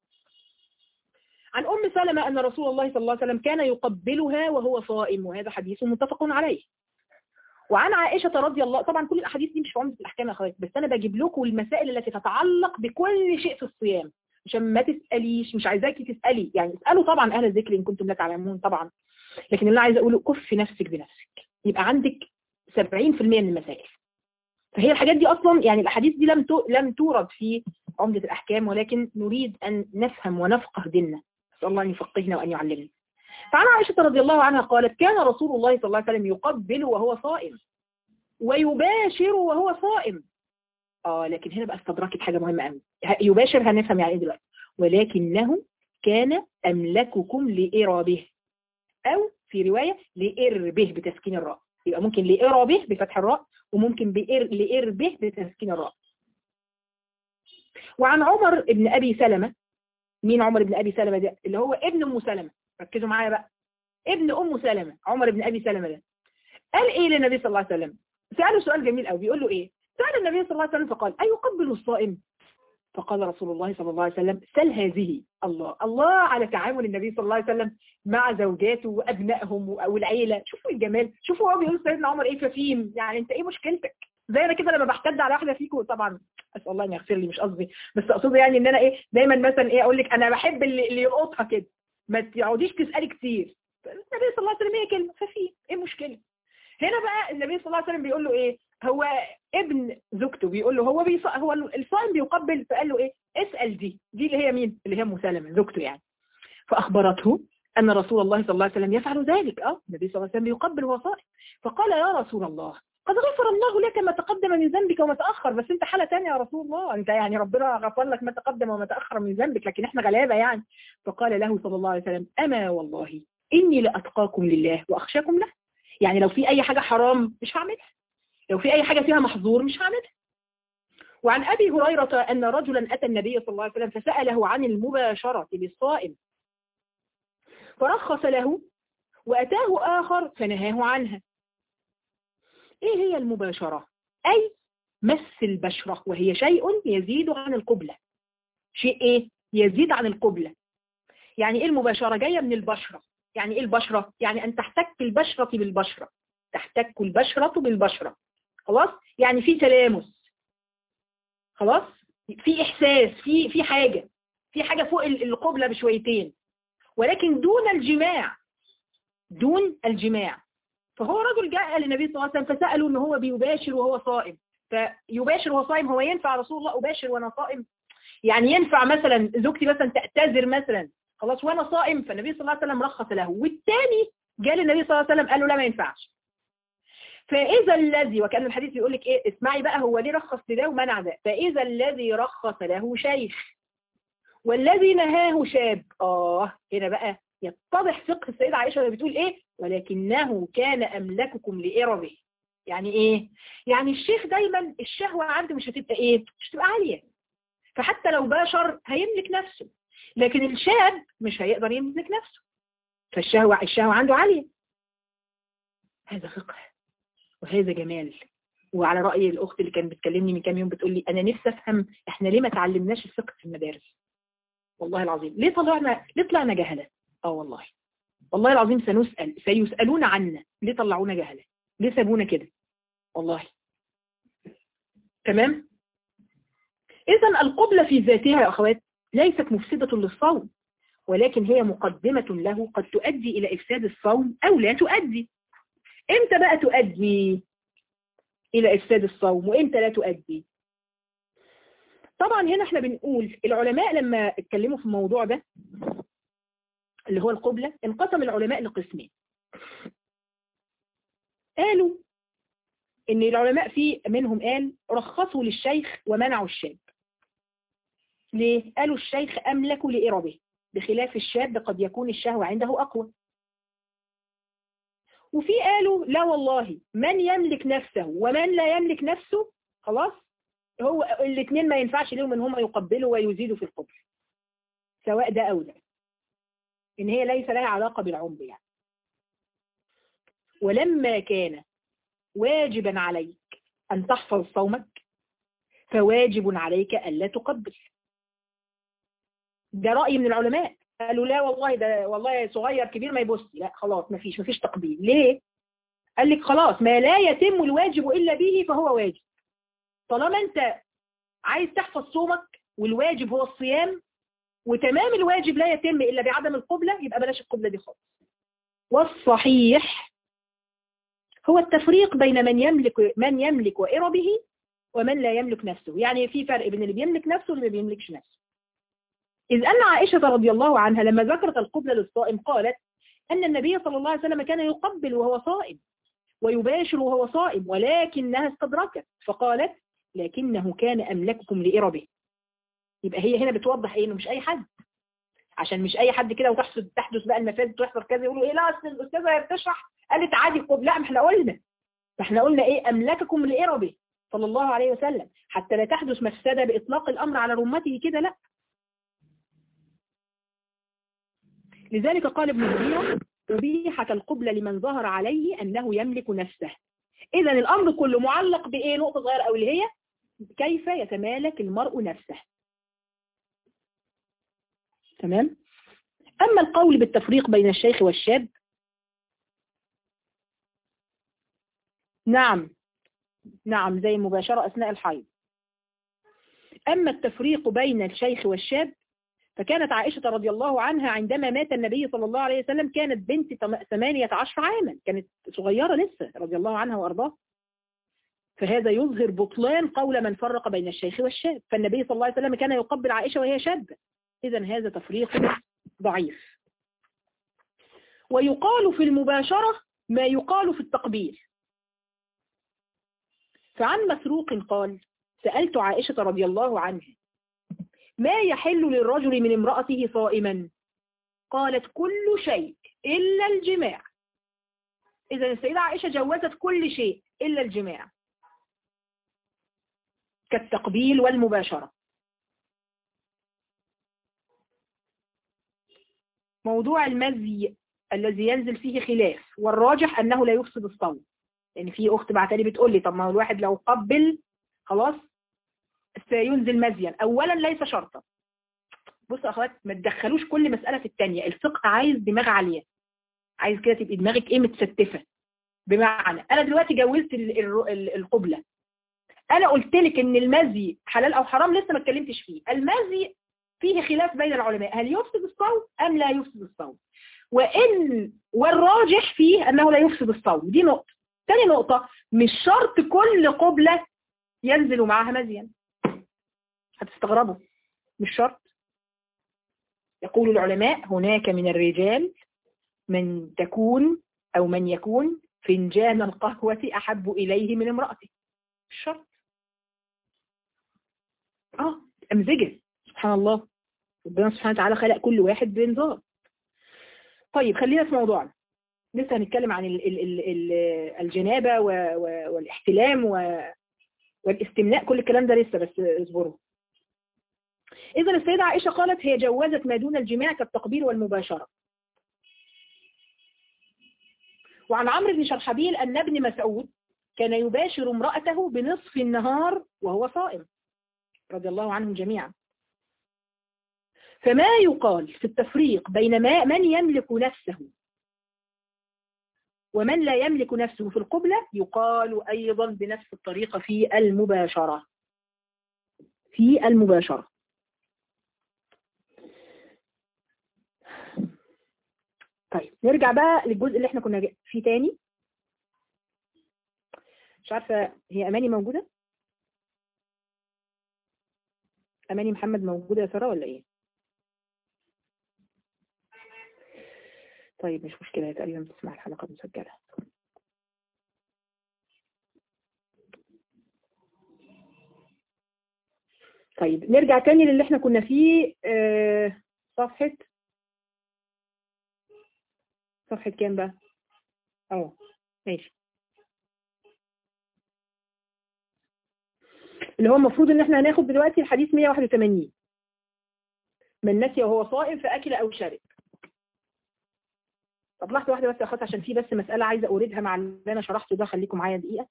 عن أم سلمة أن رسول الله صلى الله عليه وسلم كان يقبلها وهو صائم وهذا حديث متفق عليه وعن عائشة رضي الله طبعا كل الأحاديث دي مش في عمدة الأحكام يا أخوات بس أنا بجيب لكم المسائل التي تتعلق بكل شيء في الصيام عشان ما تسأليش مش عايزاكي تسألي يعني اسألوا طبعا أهل الذكر إن كنتم لا تعلمون طبعا لكن اللي عايزة أقوله كف نفسك بنفسك يبقى عندك 70% من المسائل فهي الحاجات دي أصلا يعني الأحاديث دي لم لم تورد في عمدة الأحكام ولكن نريد أن نفهم ونفقه ديننا نسأل الله أن يفقهنا وأن يعلمنا فعن عائشة رضي الله عنها قالت كان رسول الله صلى الله عليه وسلم يقبل وهو صائم ويباشر وهو صائم اه لكن هنا بقى استدركت حاجة مهمة قوي يباشر هنفهم يعني ايه دلوقتي ولكنه كان أملككم لإرابه أو في رواية لإربه بتسكين الراء يبقى ممكن لإرابه بفتح الراء وممكن بإر لإربه بتسكين الراء وعن عمر بن أبي سلمة مين عمر بن أبي سلمة ده اللي هو ابن أم سلمة ركزوا معايا بقى ابن أم سلمة عمر بن أبي سلمة ده قال إيه للنبي صلى الله عليه وسلم سأله سؤال جميل قوي بيقول له إيه سأل النبي صلى الله عليه وسلم فقال أيقبل الصائم فقال رسول الله صلى الله عليه وسلم سل هذه الله الله على تعامل النبي صلى الله عليه وسلم مع زوجاته وأبنائهم والعيلة شوفوا الجمال شوفوا هو بيقول سيدنا عمر إيه ففيم يعني أنت إيه مشكلتك زي انا كده لما بحتد على واحده فيكم طبعا اسال الله ان يغفر لي مش قصدي بس اقصد يعني ان انا ايه دايما مثلا ايه اقول لك انا بحب اللي, اللي يلقطها كده ما تقعديش تسالي كتير النبي صلى الله عليه وسلم هي كلمه ففي ايه المشكله هنا بقى النبي صلى الله عليه وسلم بيقول له ايه هو ابن زوجته بيقول له هو بيص... هو الصائم بيقبل فقال له ايه اسال دي دي اللي هي مين اللي هي مسلمه زوجته يعني فاخبرته ان رسول الله صلى الله عليه وسلم يفعل ذلك اه النبي صلى الله عليه وسلم بيقبل وهو صائم فقال يا رسول الله قد غفر الله لك ما تقدم من ذنبك وما تأخر بس انت حالة تانية يا رسول الله انت يعني ربنا غفر لك ما تقدم وما تأخر من ذنبك لكن احنا غلابة يعني فقال له صلى الله عليه وسلم أما والله إني لأتقاكم لله وأخشاكم له يعني لو في أي حاجة حرام مش هعملها لو في أي حاجة فيها محظور مش هعملها وعن أبي هريرة أن رجلا أتى النبي صلى الله عليه وسلم فسأله عن المباشرة بالصائم فرخص له وأتاه آخر فنهاه عنها ايه هي المباشرة اي مس البشرة وهي شيء يزيد عن القبلة شيء ايه يزيد عن القبلة يعني ايه المباشرة جاية من البشرة يعني ايه البشرة يعني ان تحتك البشرة بالبشرة تحتك البشرة بالبشرة خلاص يعني في تلامس خلاص في احساس في في حاجة في حاجة فوق القبلة بشويتين ولكن دون الجماع دون الجماع فهو رجل جاء للنبي صلى الله عليه وسلم فسأله ان هو بيباشر وهو صائم فيباشر وهو صائم هو ينفع رسول الله أباشر وأنا صائم يعني ينفع مثلا زوجتي مثلا تعتذر مثلا خلاص وأنا صائم فالنبي صلى الله عليه وسلم رخص له والتاني جاء للنبي صلى الله عليه وسلم قال له لا ما ينفعش فإذا الذي وكأن الحديث بيقول لك إيه اسمعي بقى هو ليه رخص لده ومنع ده فإذا الذي رخص له شيخ والذي نهاه شاب آه هنا بقى يتضح فقه السيدة عائشة اللي بتقول ايه ولكنه كان املككم لإربه يعني ايه يعني الشيخ دايما الشهوة عنده مش هتبقى ايه مش هتبقى عالية فحتى لو باشر هيملك نفسه لكن الشاب مش هيقدر يملك نفسه فالشهوة الشهوة عنده عالية هذا فقه وهذا جمال وعلى رأي الأخت اللي كانت بتكلمني من كام يوم بتقول لي أنا نفسي أفهم إحنا ليه ما تعلمناش الفقه في المدارس والله العظيم ليه طلعنا ليه طلعنا جهلة اه والله والله العظيم سنسأل سيسألون عنا ليه طلعونا جهلة ليه سابونا كده والله تمام إذا القبلة في ذاتها يا أخوات ليست مفسدة للصوم ولكن هي مقدمة له قد تؤدي إلى إفساد الصوم أو لا تؤدي إمتى بقى تؤدي إلى إفساد الصوم وإمتى لا تؤدي طبعا هنا احنا بنقول العلماء لما اتكلموا في الموضوع ده اللي هو القبلة انقسم العلماء لقسمين قالوا ان العلماء في منهم قال رخصوا للشيخ ومنعوا الشاب ليه؟ قالوا الشيخ أملك لإربه بخلاف الشاب قد يكون الشهوة عنده أقوى وفي قالوا لا والله من يملك نفسه ومن لا يملك نفسه خلاص هو الاثنين ما ينفعش لهم ان هم يقبلوا ويزيدوا في القبل سواء ده او ده ان هي ليس لها علاقة بالعمر يعني ولما كان واجبا عليك ان تحفظ صومك فواجب عليك الا تقبل ده رأي من العلماء قالوا لا والله ده والله صغير كبير ما يبص لا خلاص ما فيش ما فيش تقبيل ليه قال لك خلاص ما لا يتم الواجب إلا به فهو واجب طالما انت عايز تحفظ صومك والواجب هو الصيام وتمام الواجب لا يتم إلا بعدم القبلة يبقى بلاش القبلة دي خالص والصحيح هو التفريق بين من يملك من يملك وإربه ومن لا يملك نفسه يعني في فرق بين اللي بيملك نفسه واللي ما بيملكش نفسه إذ أن عائشة رضي الله عنها لما ذكرت القبلة للصائم قالت أن النبي صلى الله عليه وسلم كان يقبل وهو صائم ويباشر وهو صائم ولكنها استدركت فقالت لكنه كان أملككم لإربه يبقى هي هنا بتوضح ايه انه مش اي حد عشان مش اي حد كده وتحدث تحدث بقى المفاسد ويحصل كذا يقولوا ايه لا اصل الاستاذه هي بتشرح قالت عادي قبل لا ما احنا قلنا ما احنا قلنا ايه املككم لإربه صلى الله عليه وسلم حتى لا تحدث مفسده باطلاق الامر على رمته كده لا لذلك قال ابن هريرة أبيحت القبلة لمن ظهر عليه أنه يملك نفسه إذا الأمر كله معلق بإيه نقطة صغيرة أو اللي هي كيف يتمالك المرء نفسه تمام أما القول بالتفريق بين الشيخ والشاب نعم نعم زي المباشرة أثناء الحيض أما التفريق بين الشيخ والشاب فكانت عائشة رضي الله عنها عندما مات النبي صلى الله عليه وسلم كانت بنت 18 عاما كانت صغيرة لسه رضي الله عنها وأرضاها فهذا يظهر بطلان قول من فرق بين الشيخ والشاب فالنبي صلى الله عليه وسلم كان يقبل عائشة وهي شابة إذا هذا تفريق ضعيف ويقال في المباشرة ما يقال في التقبيل فعن مسروق قال سألت عائشة رضي الله عنها ما يحل للرجل من امرأته صائما قالت كل شيء إلا الجماع إذا السيدة عائشة جوزت كل شيء إلا الجماع كالتقبيل والمباشرة موضوع المزي الذي ينزل فيه خلاف والراجح أنه لا يفسد الصوم يعني في أخت بعتلي بتقول لي طب ما هو الواحد لو قبل خلاص سينزل مزيا اولا ليس شرطا بصوا يا اخوات ما تدخلوش كل مسألة في الثانيه الفقه عايز دماغ عالية عايز كده تبقى دماغك ايه متستفة بمعنى انا دلوقتي جوزت القبلة انا قلت لك ان المزي حلال او حرام لسه ما اتكلمتش فيه المزي فيه خلاف بين العلماء هل يفسد الصوم ام لا يفسد الصوم وان والراجح فيه انه لا يفسد الصوم دي نقطة ثاني نقطة مش شرط كل قبلة ينزل معها مزيا هتستغربوا مش شرط يقول العلماء هناك من الرجال من تكون أو من يكون فنجان القهوة أحب إليه من امرأته مش شرط اه أمزجة سبحان الله ربنا سبحانه وتعالى خلق كل واحد بنظام طيب خلينا في موضوعنا لسه هنتكلم عن ال ال ال ال الجنابة والاحتلام والاستمناء كل الكلام ده لسه بس اصبروا إذا السيدة عائشة قالت هي جوزت ما دون الجماع كالتقبيل والمباشرة وعن عمرو بن شرحبيل أن ابن مسعود كان يباشر امرأته بنصف النهار وهو صائم رضي الله عنهم جميعا فما يقال في التفريق بين ما من يملك نفسه ومن لا يملك نفسه في القبلة يقال أيضا بنفس الطريقة في المباشرة في المباشرة طيب نرجع بقى للجزء اللي احنا كنا فيه تاني مش عارفة هي أماني موجودة اماني محمد موجوده يا ساره ولا ايه طيب مش مشكله هي تقريبا بتسمع الحلقه المسجله طيب نرجع تاني للي احنا كنا فيه آه، صفحة صفحة كام بقى؟ اه ماشي اللي هو المفروض ان احنا هناخد دلوقتي الحديث 181 من نسي وهو صائم فاكل او شرب طب لحظه واحده بس يا اخوات عشان في بس مساله عايزه اوردها مع اللي انا شرحته ده خليكم معايا دقيقه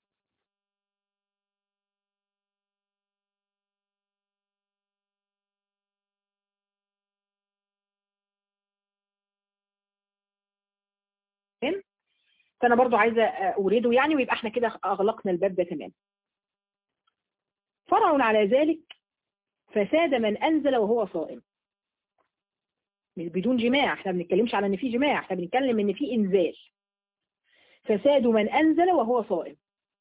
فانا برضو عايزه اورده يعني ويبقى احنا كده اغلقنا الباب ده تمام فرع على ذلك فساد من انزل وهو صائم مش بدون جماع احنا ما بنتكلمش على ان في جماع احنا بنتكلم ان في انزال فساد من انزل وهو صائم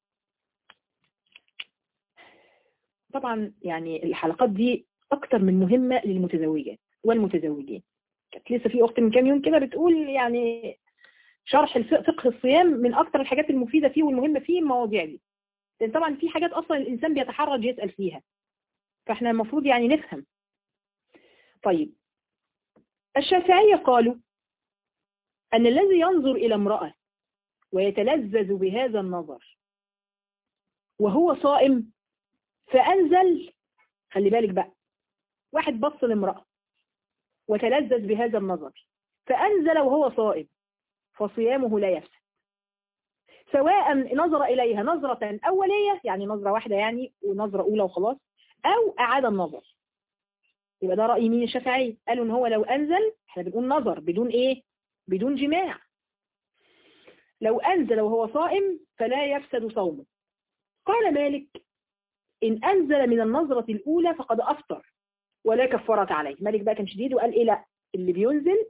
طبعا يعني الحلقات دي اكتر من مهمة للمتزوجات والمتزوجين كانت لسه في اخت من كام يوم كده بتقول يعني شرح الف- فقه الصيام من اكتر الحاجات المفيدة فيه والمهمة فيه المواضيع دي لان طبعا في حاجات اصلا الانسان بيتحرج يسأل فيها فاحنا المفروض يعني نفهم طيب الشافعية قالوا أن الذي ينظر إلى امرأة ويتلذذ بهذا النظر وهو صائم فأنزل خلي بالك بقى واحد بص لامرأة وتلذذ بهذا النظر فأنزل وهو صائم فصيامه لا يفسد سواء نظر إليها نظرة أولية يعني نظرة واحدة يعني ونظرة أولى وخلاص أو أعاد النظر يبقى ده رأي مين الشافعية قالوا ان هو لو انزل احنا بنقول نظر بدون ايه بدون جماع لو انزل وهو صائم فلا يفسد صومه قال مالك ان انزل من النظرة الاولى فقد افطر ولا كفارة عليه مالك بقى كان شديد وقال ايه لا اللي بينزل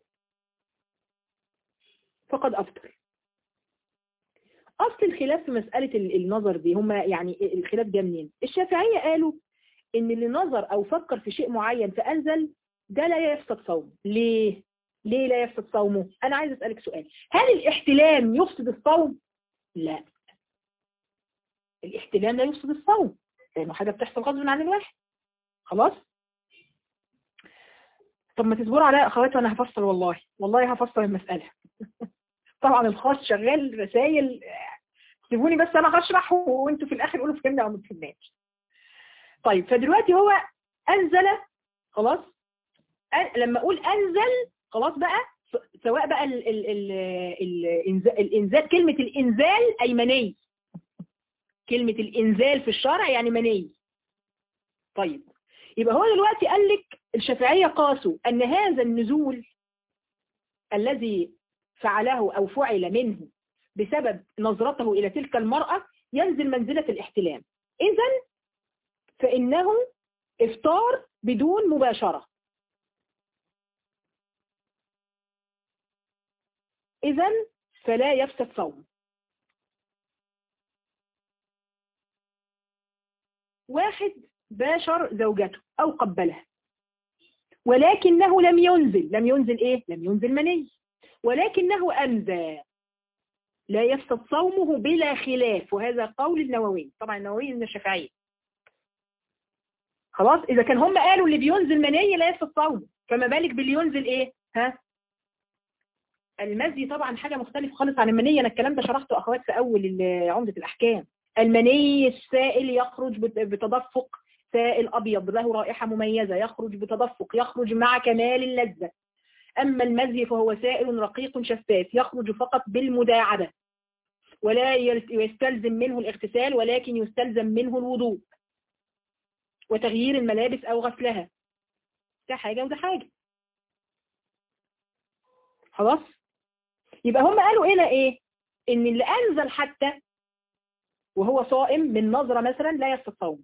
فقد افطر اصل الخلاف في مسألة ال- النظر دي هم يعني الخلاف ده منين الشافعية قالوا ان اللي نظر او فكر في شيء معين فانزل ده لا يفسد صومه ليه ليه لا يفسد صومه انا عايز اسالك سؤال هل الاحتلام يفسد الصوم لا الاحتلام لا يفسد الصوم لانه حاجه بتحصل غصب عن الواحد خلاص طب ما تصبروا عليا يا اخواتي وانا هفصل والله والله هفصل المساله طبعا الخاص شغال رسائل سيبوني بس انا هشرح وانتوا في الاخر قولوا فهمنا او ما فهمناش طيب فدلوقتي هو انزل خلاص أن- لما اقول انزل خلاص بقى س- سواء بقى ال ال ال الانزال, الانزال كلمة الانزال اي مني كلمة الانزال في الشرع يعني مني طيب يبقى هو دلوقتي قال لك الشافعية قاسوا ان هذا النزول الذي فعله او فعل منه بسبب نظرته الى تلك المرأة ينزل منزلة الاحتلام اذا فإنه إفطار بدون مباشرة إذا فلا يفسد صوم واحد باشر زوجته أو قبلها ولكنه لم ينزل لم ينزل إيه؟ لم ينزل مني ولكنه أنزى لا يفسد صومه بلا خلاف وهذا قول النووي طبعا النووي من الشافعية خلاص اذا كان هم قالوا اللي بينزل مني لا يفسد صومه فما بالك باللي ينزل ايه ها المزي طبعا حاجة مختلفة خالص عن المني انا الكلام ده شرحته اخوات في اول ال- عمدة الاحكام المني السائل يخرج بت- بتدفق سائل ابيض له رائحة مميزة يخرج بتدفق يخرج مع كمال اللذة اما المزي فهو سائل رقيق شفاف يخرج فقط بالمداعبة ولا يل- يستلزم منه الاغتسال ولكن يستلزم منه الوضوء وتغيير الملابس او غسلها ده حاجة وده حاجة خلاص يبقى هم قالوا هنا ايه ان اللي انزل حتى وهو صائم من نظرة مثلا لا يفسد صومه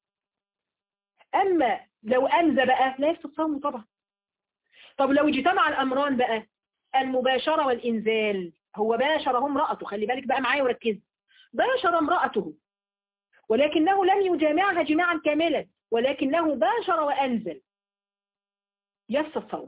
اما لو انزل بقى لا يفسد صومه طبعا طب لو اجتمع الامران بقى المباشرة والانزال هو باشره امرأته خلي بالك بقى معايا وركزي باشر امرأته ولكنه لم يجامعها جماعا كاملا ولكنه باشر وأنزل يفسد صومه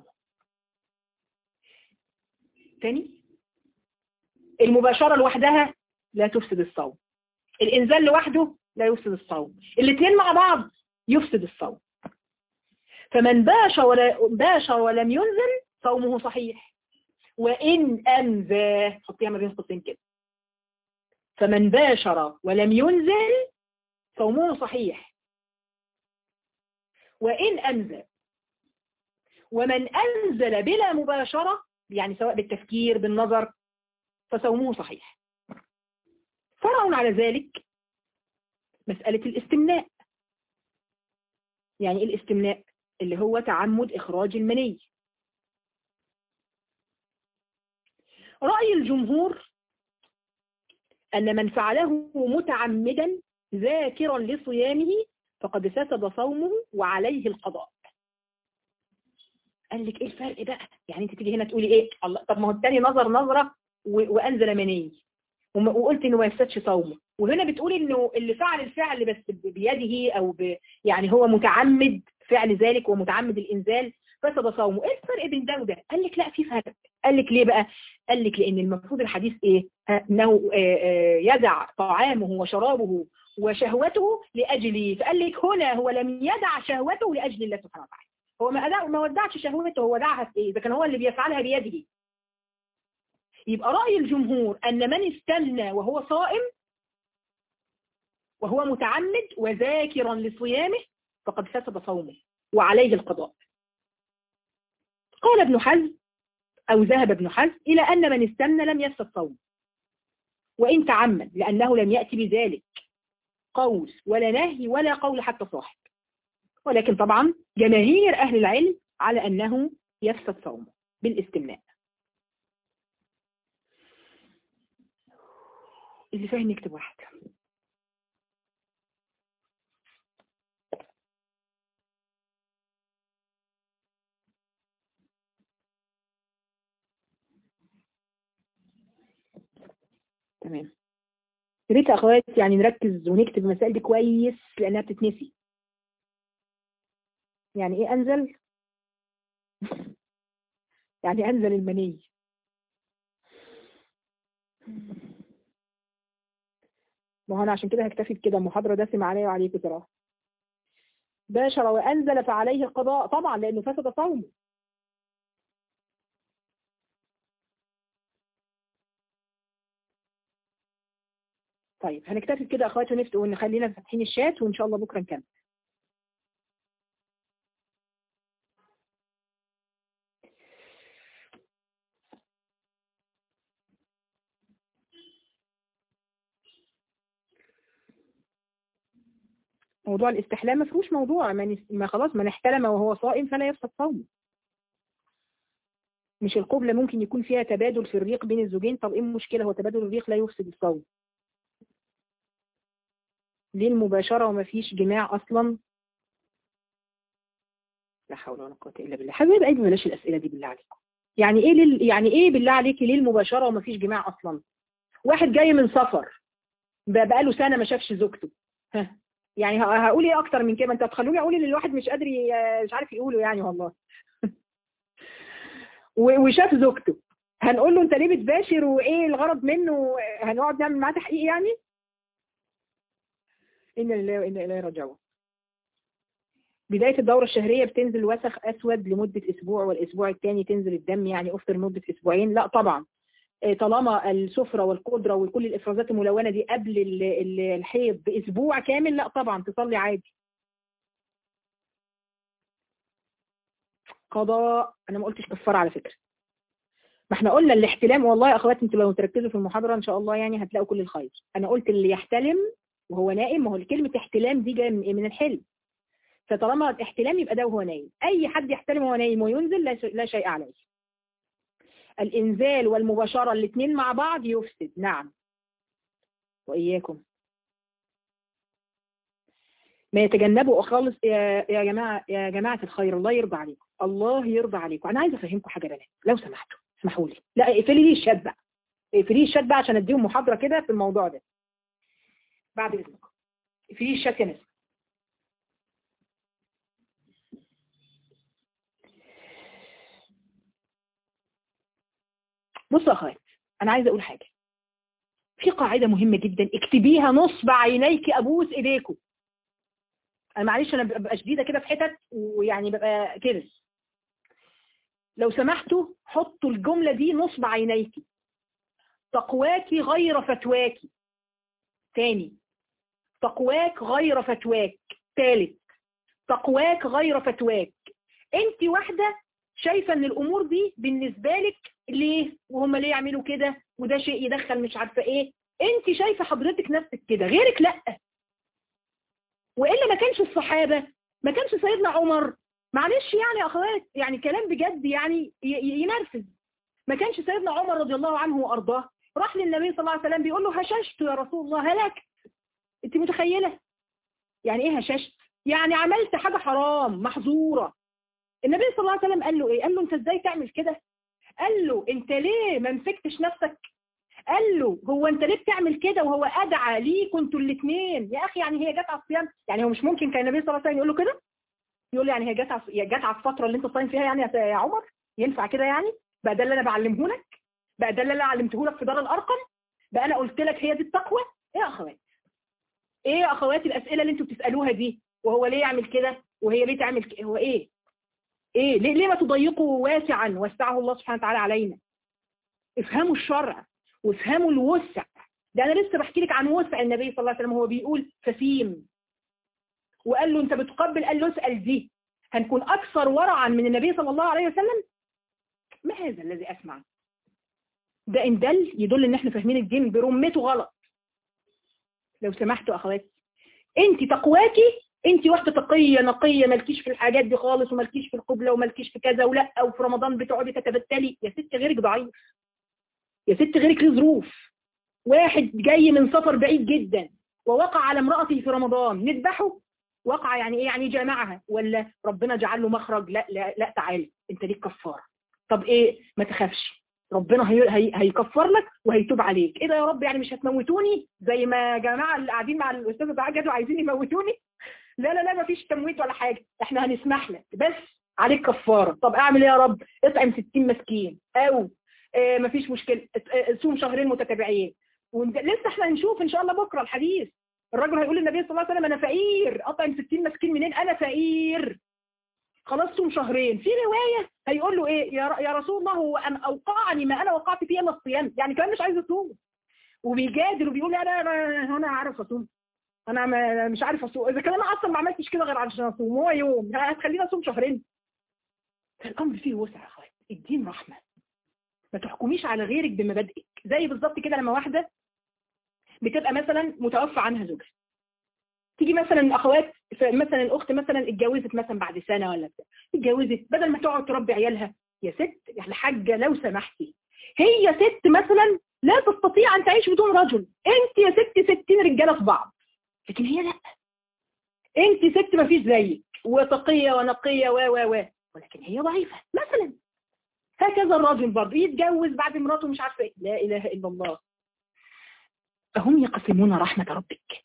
تاني المباشرة لوحدها لا تفسد الصوم الإنزال لوحده لا يفسد الصوم الاثنين مع بعض يفسد الصوم فمن باشر, ولا باشر ولم ينزل صومه صحيح وإن أنزى حطيها ما بين قوسين كده فمن باشر ولم ينزل صومه صحيح وإن أنزل ومن أنزل بلا مباشرة يعني سواء بالتفكير بالنظر فصومه صحيح فرع على ذلك مسألة الاستمناء يعني الاستمناء اللي هو تعمد إخراج المني رأي الجمهور أن من فعله متعمدا ذاكرا لصيامه فقد فسد صومه وعليه القضاء قال لك ايه الفرق بقى يعني انت تيجي هنا تقولي ايه الله طب ما هو التاني نظر نظرة وانزل مني وقلت انه ما يفسدش صومه وهنا بتقولي انه اللي فعل الفعل بس بيده او ب يعني هو متعمد فعل ذلك ومتعمد الانزال فسد صومه ايه الفرق بين ده وده قال لك لا في فرق قال لك ليه بقى قال لك لان المفروض الحديث ايه انه يدع طعامه وشرابه وشهوته لاجلي فقال لك هنا هو لم يدع شهوته لاجل الله سبحانه وتعالى هو ما ما ودعش شهوته هو ودعها في ايه اذا كان هو اللي بيفعلها بيده يبقى رأي الجمهور أن من استمنى وهو صائم وهو متعمد وذاكرا لصيامه فقد فسد صومه وعليه القضاء قال ابن حزم أو ذهب ابن حزم إلى أن من استمنى لم يفسد صومه وإن تعمد لأنه لم يأتي بذلك قول ولا نهي ولا قول حتى صاحب ولكن طبعا جماهير أهل العلم على أنه يفسد صومه بالاستمناء اللي فاهم يكتب واحد تمام يا ريت يا اخوات يعني نركز ونكتب المسائل دي كويس لانها بتتنسي يعني ايه انزل يعني انزل المني ما هو انا عشان كده هكتفي بكده محاضرة دسمة عليا وعليكم صراحة باشر وانزل فعليه القضاء طبعا لانه فسد صومه طيب هنكتفي بكده يا اخواتي ونفت ونخلينا فاتحين الشات وان شاء الله بكره نكمل موضوع الاستحلام ما فيهوش موضوع ما, نس... ما خلاص من احتلم وهو صائم فلا يفسد صومه مش القبلة ممكن يكون فيها تبادل في الريق بين الزوجين طب ايه المشكلة هو تبادل الريق لا يفسد الصوم ليه المباشرة وما فيش جماع اصلا لا حول ولا قوة الا بالله حبيب قلبي بلاش الاسئلة دي بالله عليكم يعني ايه لل... يعني ايه بالله عليكي ليه المباشرة وما فيش جماع اصلا واحد جاي من سفر بقاله سنة ما شافش زوجته ها يعني هقول ايه اكتر من كده انت هتخلوني اقول اللي الواحد مش قادر مش عارف يقوله يعني والله وشاف زوجته هنقول له انت ليه بتباشر وايه الغرض منه هنقعد نعمل معاه تحقيق يعني ان لله وانا اليه راجعون بداية الدورة الشهرية بتنزل وسخ أسود لمدة أسبوع والأسبوع الثاني تنزل الدم يعني أفطر لمدة أسبوعين لا طبعا طالما السفرة والقدرة وكل الإفرازات الملونة دي قبل الحيض بأسبوع كامل لا طبعا تصلي عادي قضاء أنا ما قلتش كفارة على فكرة ما احنا قلنا الاحتلام والله يا أخواتي انتوا لو تركزوا في المحاضرة إن شاء الله يعني هتلاقوا كل الخير أنا قلت اللي يحتلم وهو نائم ما هو كلمة احتلام دي جاية من ايه من الحلم فطالما احتلام يبقى ده وهو نايم أي حد يحتلم وهو نايم وينزل لا شيء عليه الإنزال والمباشرة الاثنين مع بعض يفسد نعم وإياكم ما يتجنبوا خالص يا يا جماعة يا جماعة الخير الله يرضى عليكم الله يرضى عليكم أنا عايزة أفهمكم حاجة بنات لو سمحتوا اسمحوا لي لا اقفلي لي الشات بقى اقفلي الشات بقى عشان اديهم محاضرة كده في الموضوع ده بعد إذنكم اقفلي الشات يا ناس بصوا يا اخوات انا عايزه اقول حاجه في قاعده مهمه جدا اكتبيها نصب عينيك ابوس ايديكم انا معلش انا ببقى شديده كده في حتت ويعني ببقى كده لو سمحتوا حطوا الجمله دي نصب عينيك تقواك غير فتواك تاني تقواك غير فتواك ثالث تقواك غير فتواك انت واحده شايفه ان الامور دي بالنسبه لك ليه وهم ليه يعملوا كده وده شيء يدخل مش عارفه ايه انت شايفه حضرتك نفسك كده غيرك لا والا ما كانش الصحابه ما كانش سيدنا عمر معلش يعني يا اخوات يعني كلام بجد يعني ينرفز ما كانش سيدنا عمر رضي الله عنه وارضاه راح للنبي صلى الله عليه وسلم بيقول له هششت يا رسول الله هلكت انت متخيله يعني ايه هششت يعني عملت حاجه حرام محظوره النبي صلى الله عليه وسلم قال له ايه قال له انت ازاي تعمل كده قال له انت ليه ما مسكتش نفسك قال له هو انت ليه بتعمل كده وهو ادعى ليكوا انتوا الاثنين يا اخي يعني هي جت على الصيام يعني هو مش ممكن كان النبي صلى الله عليه وسلم يقول له كده يقول له يعني هي جت على جت على الفتره اللي انت صايم فيها يعني يا عمر ينفع كده يعني بقى ده اللي انا بعلمه لك بقى ده اللي انا علمته لك في دار الارقم بقى انا قلت لك هي دي التقوى ايه يا اخوات ايه يا اخواتي الاسئله اللي انتوا بتسالوها دي وهو ليه يعمل كده وهي ليه تعمل كده هو ايه ايه ليه, ليه ما تضيقوا واسعا وسعه الله سبحانه وتعالى علينا افهموا الشرع وافهموا الوسع ده انا لسه بحكي لك عن وسع النبي صلى الله عليه وسلم هو بيقول فسيم وقال له انت بتقبل قال له اسال دي هنكون اكثر ورعا من النبي صلى الله عليه وسلم ما هذا الذي اسمع ده ان دل يدل ان احنا فاهمين الدين برمته غلط لو سمحتوا اخواتي انت تقواكي انت واحده تقيه نقيه مالكيش في الحاجات دي خالص ومالكيش في القبله ومالكيش في كذا ولا وفي رمضان بتقعدي تتبتلي يا ست غيرك ضعيف يا ست غيرك له ظروف واحد جاي من سفر بعيد جدا ووقع على امرأته في رمضان نذبحه وقع يعني ايه يعني جامعها ولا ربنا جعل له مخرج لا لا لا تعالي انت ليك كفاره طب ايه ما تخافش ربنا هي هي هيكفر لك وهيتوب عليك ايه ده يا رب يعني مش هتموتوني زي ما جماعه اللي قاعدين مع الاستاذ بتاع جدوا عايزين يموتوني لا لا لا ما فيش تمويت ولا حاجه احنا هنسمح لك بس عليك كفاره طب اعمل ايه يا رب اطعم 60 مسكين او آه ما فيش مشكله صوم شهرين متتابعين ولسه احنا هنشوف ان شاء الله بكره الحديث الراجل هيقول للنبي صلى الله عليه وسلم انا فقير اطعم 60 مسكين منين انا فقير خلاص صوم شهرين في روايه هيقول له ايه يا يا رسول الله هو ان اوقعني ما انا وقعت فيه الا الصيام يعني كمان مش عايز اصوم وبيجادل وبيقول انا انا انا عارف اصوم انا ما مش عارف اصوم اذا كان انا اصلا ما عملتش كده غير عشان اصوم هو يوم هتخليني اصوم شهرين فالامر فيه وسع يا اخوات الدين رحمه ما تحكميش على غيرك بمبادئك زي بالظبط كده لما واحده بتبقى مثلا متوفى عنها زوجها تيجي مثلا الاخوات مثلا الاخت مثلا اتجوزت مثلا بعد سنه ولا بتاع اتجوزت بدل ما تقعد تربي عيالها يا ست يا الحاجه لو سمحتي هي ست مثلا لا تستطيع ان تعيش بدون رجل انت يا ست 60 رجاله في بعض لكن هي لا انت ست ما فيش زيك وتقيه ونقيه و و و ولكن هي ضعيفه مثلا هكذا الراجل برضه يتجوز بعد مراته مش عارفه ايه لا اله الا الله فهم يقسمون رحمه ربك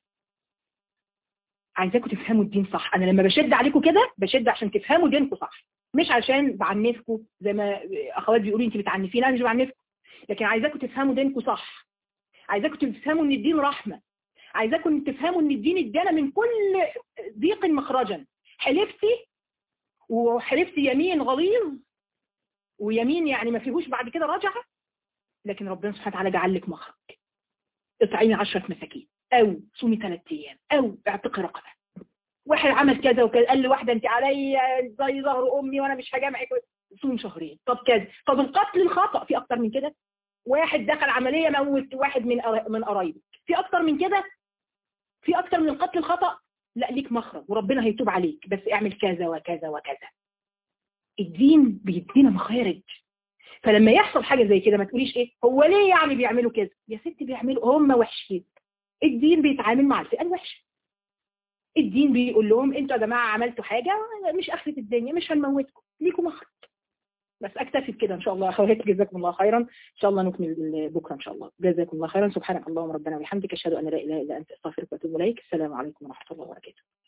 عايزاكم تفهموا الدين صح انا لما بشد عليكم كده بشد عشان تفهموا دينكم صح مش عشان بعنفكم زي ما اخوات بيقولوا انت بتعنفين انا مش بعنفكم لكن عايزاكم تفهموا دينكم صح عايزاكم تفهموا ان الدين رحمه عايزاكم تفهموا ان الدين ادانا من كل ضيق مخرجا حلفتي وحلفتي يمين غليظ ويمين يعني ما فيهوش بعد كده رجعه لكن ربنا سبحانه وتعالى جعل لك مخرج اطعمي 10 مساكين او صومي ثلاث ايام او اعتقي رقبه واحد عمل كذا وكذا قال لي واحده انت عليا زي ظهر امي وانا مش هجامعك صوم شهرين طب كذا طب القتل الخطا في اكتر من كده واحد دخل عمليه موت واحد من من قرايبك في اكتر من كده في اكتر من القتل الخطا لا ليك مخرج وربنا هيتوب عليك بس اعمل كذا وكذا وكذا الدين بيدينا مخارج فلما يحصل حاجه زي كده ما تقوليش ايه هو ليه يعني بيعملوا كده يا ست بيعملوا هم وحشين الدين بيتعامل مع الفئه الوحشه الدين بيقول لهم انتوا يا جماعه عملتوا حاجه مش اخره الدنيا مش هنموتكم ليكم مخرج بس اكتفي بكده ان شاء الله اخواتي جزاكم الله خيرا ان شاء الله نكمل بكره ان شاء الله جزاكم الله خيرا سبحانك اللهم ربنا وبحمدك اشهد ان لا اله الا انت استغفرك واتوب اليك السلام عليكم ورحمه الله وبركاته